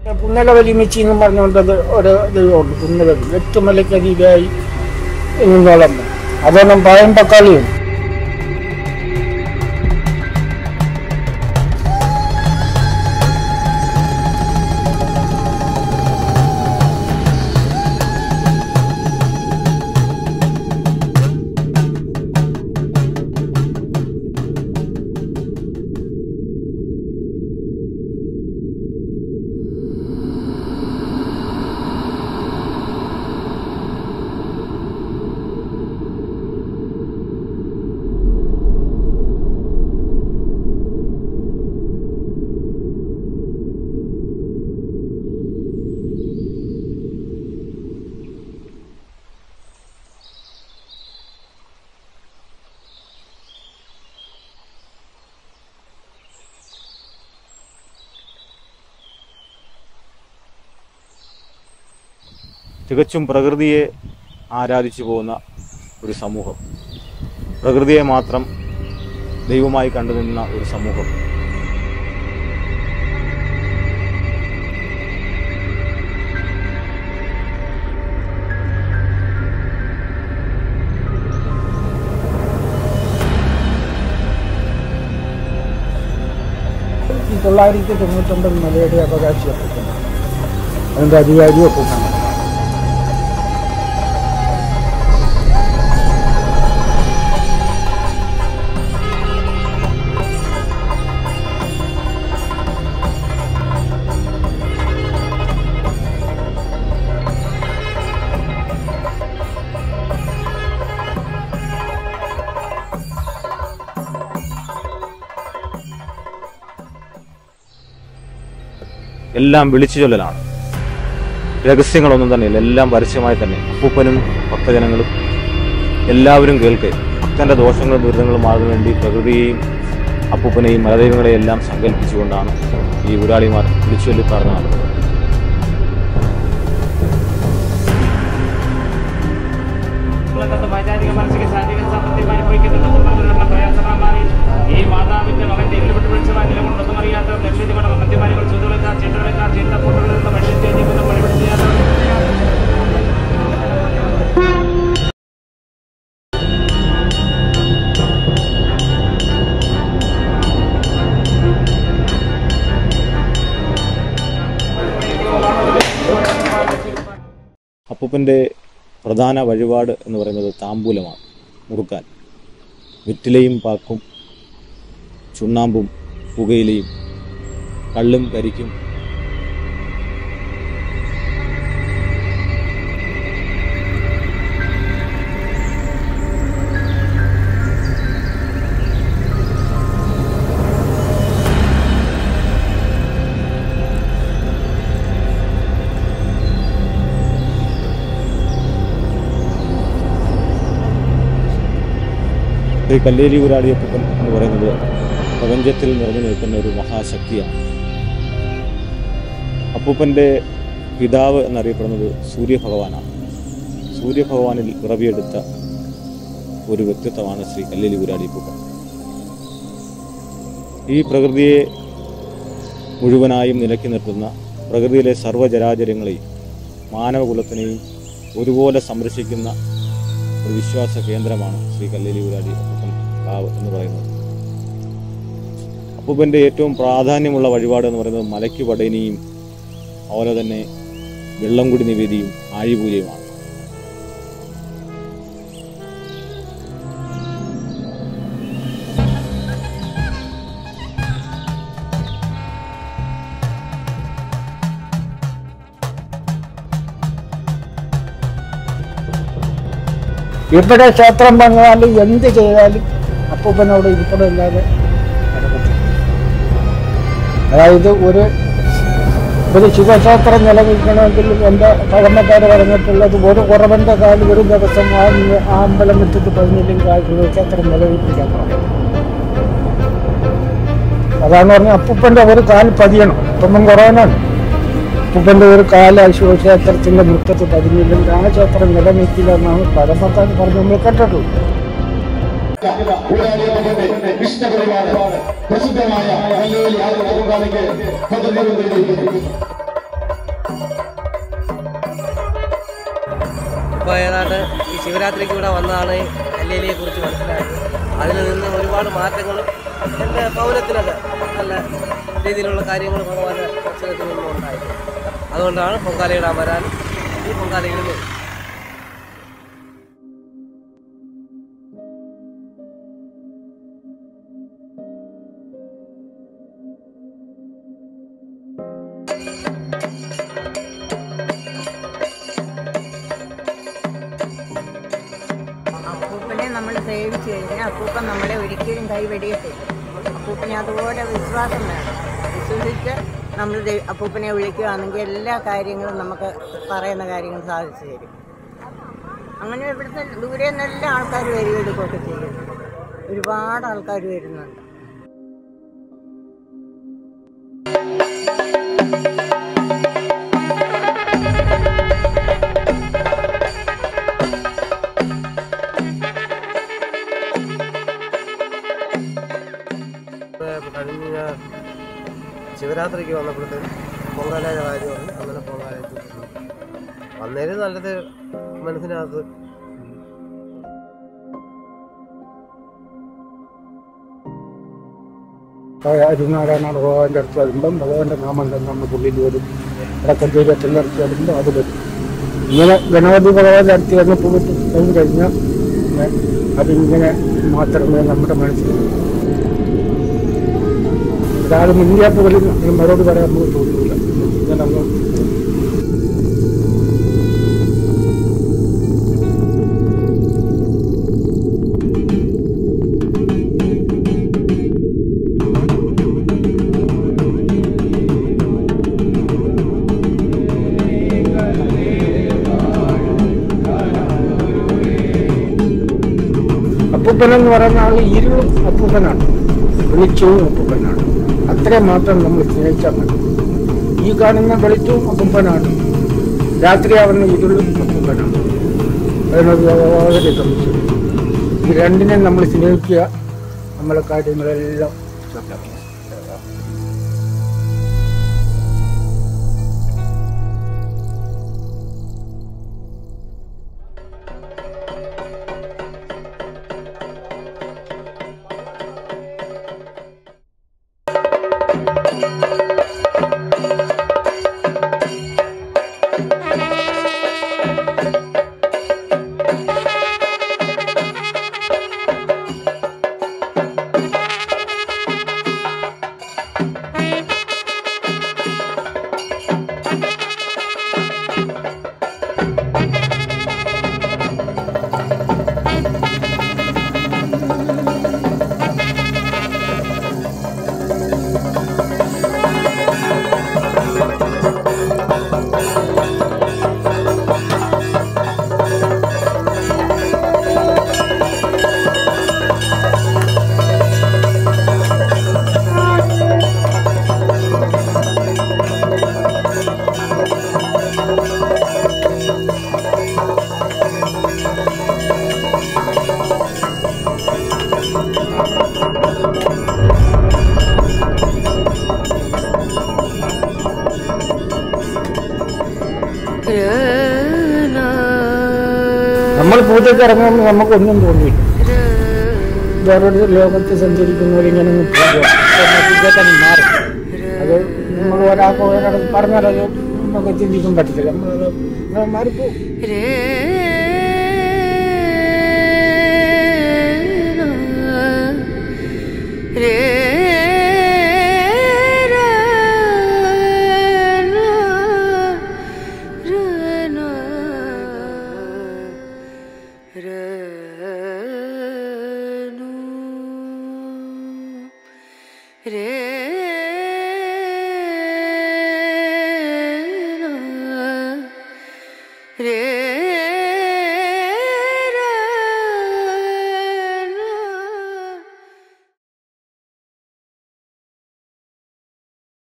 പുന്നല വലിമിച്ചി എന്ന് പറഞ്ഞുകൊണ്ടത് ഒരു ഇത് ഉണ്ട് പുന്നല എട്ടുമലക്കരികായി എന്നോളം അതൊന്നും പഴമ്പക്കാളിയും തികച്ചും പ്രകൃതിയെ ആരാധിച്ചു പോകുന്ന ഒരു സമൂഹം പ്രകൃതിയെ മാത്രം ദൈവമായി കണ്ടുനിന്ന ഒരു സമൂഹം തൊള്ളായിരത്തി തൊണ്ണൂറ്റൊമ്പത് മലയുടെ അവകാശിയാക്കുന്നു അതിൻ്റെ അധികാരിയും ഒക്കെ കാണാം എല്ലാം വിളിച്ചു ചൊല്ലലാണ് രഹസ്യങ്ങളൊന്നും തന്നെയില്ല എല്ലാം പരസ്യമായി തന്നെ അപ്പൂപ്പനും ഭക്തജനങ്ങളും എല്ലാവരും കേൾക്കെ ഭക്തന്റെ ദോഷങ്ങളും ദുരിതങ്ങളും മാറുന്നതിന് വേണ്ടി പ്രകൃതിയെയും അപ്പൂപ്പനെയും മലദൈവങ്ങളെയും എല്ലാം സങ്കല്പിച്ചുകൊണ്ടാണ് ഈ ഊരാളിമാർ വിളിച്ചു ചൊല്ലി പ്രാർത്ഥന നടത്തുന്നത് ഉള്ളതെന്ന് വൈചാരിക മാനസിക ശാരീരിക സാമ്പത്തികം അനുഭവിക്കുന്നുണ്ടെന്നും പറഞ്ഞുള്ള പ്രയാസമായി ഈ മാതാവിന്റെ മകന്റെ ഇരുപത്തി വിളിച്ചമായി നിലകൊണ്ടൊന്നും അറിയാത്ത ലക്ഷ്യത്തിലുള്ള മദ്യപാനികൾ ചുതുകളെക്കാർ ചീട്ടുകളെക്കാർ ചീത്തപ്പൊട്ടുകളിൽ നിന്ന് വെള്ളം ചെയ്യുന്ന വഴിപിടിച്ച് ചെയ്യാത്ത അപ്പൂപ്പൻ്റെ പ്രധാന വഴിപാട് എന്ന് പറയുന്നത് താമ്പൂലമാണ് മുറുക്കാൻ വെറ്റിലയും പാക്കും ചുണ്ണാമ്പും പുകയിലയും കള്ളും കരിക്കും ശ്രീ കല്ലേരി ഊരാളിയപ്പൻ എന്ന് പറയുന്നത് പ്രപഞ്ചത്തിൽ നിറഞ്ഞു നിൽക്കുന്ന ഒരു മഹാശക്തിയാണ് അപ്പൂപ്പൻ്റെ പിതാവ് എന്നറിയപ്പെടുന്നത് സൂര്യഭഗവാനാണ് സൂര്യഭഗവാനിൽ പിറവിയെടുത്ത ഒരു വ്യക്തിത്വമാണ് ശ്രീ കല്ലേലി ഊരാളിയപ്പൂപ്പൻ ഈ പ്രകൃതിയെ മുഴുവനായും നിലക്കി നിർത്തുന്ന പ്രകൃതിയിലെ സർവ്വചരാചരങ്ങളെയും മാനവകുലത്തിനെയും ഒരുപോലെ സംരക്ഷിക്കുന്ന ഒരു വിശ്വാസ കേന്ദ്രമാണ് ശ്രീ കല്ലേലി ഊരാടി അപ്പൂപ്പൻ കാവ് എന്ന് പറയുന്നത് അപ്പൂപ്പൻ്റെ ഏറ്റവും പ്രാധാന്യമുള്ള വഴിപാട് എന്ന് പറയുന്നത് മലയ്ക്ക് പടയനിയും അതുപോലെ തന്നെ വെള്ളംകുടി നിവേദിയും ആഴിപൂജയുമാണ് ഇവിടെ ക്ഷേത്രം പണിതാലും എന്ത് ചെയ്താലും അപ്പൂപ്പനോട് ഇരിപ്പടമില്ലാതെ നടക്കത്തില്ല അതായത് ഒരു ഒരു ശിവക്ഷേത്രം നിലനിൽക്കണമെങ്കിൽ എൻ്റെ പഴമക്കാർ പറഞ്ഞിട്ടുള്ളത് ഒരു കുറവൻ്റെ കാല് ഒരു ദിവസം ആ ആ അമ്പലം വിട്ടിട്ട് പതിനില്ലെങ്കിൽ ആ ശിവക്ഷേത്രം നിലനിൽപ്പിക്കാൻ പറഞ്ഞു അതാണ് പറഞ്ഞ അപ്പൂപ്പൻ്റെ ഒരു കാൽ പതിയണം ഇപ്പം കുറവനാണ് അപ്പൂപ്പൻ്റെ ഒരു കാല ശിവക്ഷേത്രത്തിൻ്റെ മുറ്റത്ത് പതിഞ്ഞില്ലെങ്കിൽ ആ ക്ഷേത്രം നിലനിൽക്കില്ല എന്നാണ് പഴമക്കാർ പറഞ്ഞ് നമ്മൾ കേട്ടിട്ടുള്ളത് ഊരാളിയപ്പന്റെ ഇഷ്ടപരിവാണ് പ്രസിദ്ധമായ കല്ലേലി ആദിവാസിക്ക് പതിനൊന്ന് ശിവരാത്രിക്ക് ഇവിടെ വന്നതാണ് കല്ലേലിയെ കുറിച്ച് മനസ്സിലായത് അതിൽ നിന്ന് ഒരുപാട് മാറ്റങ്ങളും എൻ്റെ പൗരത്തിനൊക്കെ നല്ല രീതിയിലുള്ള കാര്യങ്ങൾ ഭഗവാന്റെ ദർശനത്തിൽ നിന്നും ഉണ്ടായി അതുകൊണ്ടാണ് പൊങ്കാലയിടാൻ വരാനും ഈ പൊങ്കാലയിടുന്നത് അപ്പൂപ്പനെ നമ്മൾ സേവിച്ചു കഴിഞ്ഞാൽ അപ്പൂപ്പൻ നമ്മളെ ഒരിക്കലും കൈവെടിയത്തില്ല അപ്പൂപ്പനെ അതുപോലെ വിശ്വാസം വേണം വിശ്വസിച്ച് നമ്മൾ ദൈ- അപ്പൂപ്പനെ വിളിക്കുകയാണെങ്കിൽ എല്ലാ കാര്യങ്ങളും നമുക്ക് പറയുന്ന കാര്യങ്ങൾ സാധിച്ചു തരും അങ്ങനെ ഇവിടുത്തെ ദൂരെ നിന്നെല്ലാം ആൾക്കാർ വരികയെടുക്കുകയൊക്കെ ചെയ്യും ഒരുപാട് ആൾക്കാർ വരുന്നുണ്ട് കഴിഞ്ഞ ശിവരാത്രിക്ക് വന്നപ്പോഴത്തേക്ക് പൊങ്കാലയുടെ കാര്യമാണ് അങ്ങനെ പൊങ്കാല അന്നേരം നല്ലത് മനസ്സിനകത്ത് ഹരിനാരായണ ഭഗവാന്റെ അടുത്ത് വരുമ്പം ഭഗവാന്റെ നാമം തന്നെ നമ്മൾ പുള്ളിയിൽ വരും അടക്കം ചെയ്ത് അടുത്ത് വരുമ്പോൾ അത് വരും ഇങ്ങനെ ഗണപതി ഭഗവാന്റെ അടുത്ത് വന്ന് പോയിട്ട് കഴിഞ്ഞ് കഴിഞ്ഞാൽ പിന്നെ അതിങ്ങനെ മാത്രമേ നമ്മുടെ മനസ്സിൽ ഒരാൾ മുന്നിയാൽ പോലും ഈ മറുപടി പറയാൻ നമുക്ക് തോന്നില്ല ഇങ്ങനെ അങ്ങ് അപ്പൂപ്പൻ എന്ന് പറയുന്ന ആൾ ഇരുളും അപ്പൂപ്പനാണ് വെളിച്ചവും അപ്പൂപ്പനാണ് അത്രയും മാത്രം നമ്മൾ സ്നേഹിച്ചാൽ മതി ഈ കാണുന്ന വെളിച്ചവും അപ്പൂപ്പനാണ് രാത്രിയാവുന്ന ഇരുളും അപ്പൂപ്പനാണ് അതിനൊരു യാതൊരു സംശയം ഈ രണ്ടിനെ നമ്മൾ സ്നേഹിക്കുക നമ്മളെ കാര്യങ്ങളെല്ലാം ശരിയാവും. നമ്മൾ പൂജയ്ക്ക് ഇറങ്ങുമ്പോൾ നമുക്കൊന്നും തോന്നിയില്ല വേറൊരു ലോകത്ത് സഞ്ചരിക്കുന്നവരിങ്ങനെ അങ്ങ് പോകുക. പൂജയ്ക്കങ്ങ് മാറും അത് നമ്മൾ ഒരാൾക്ക് ഒരാൾക്ക് പറഞ്ഞാലത് നമുക്ക് ചിന്തിക്കാൻ പറ്റത്തില്ല നമ്മളത് അങ്ങനെ മാറിപ്പോവും Re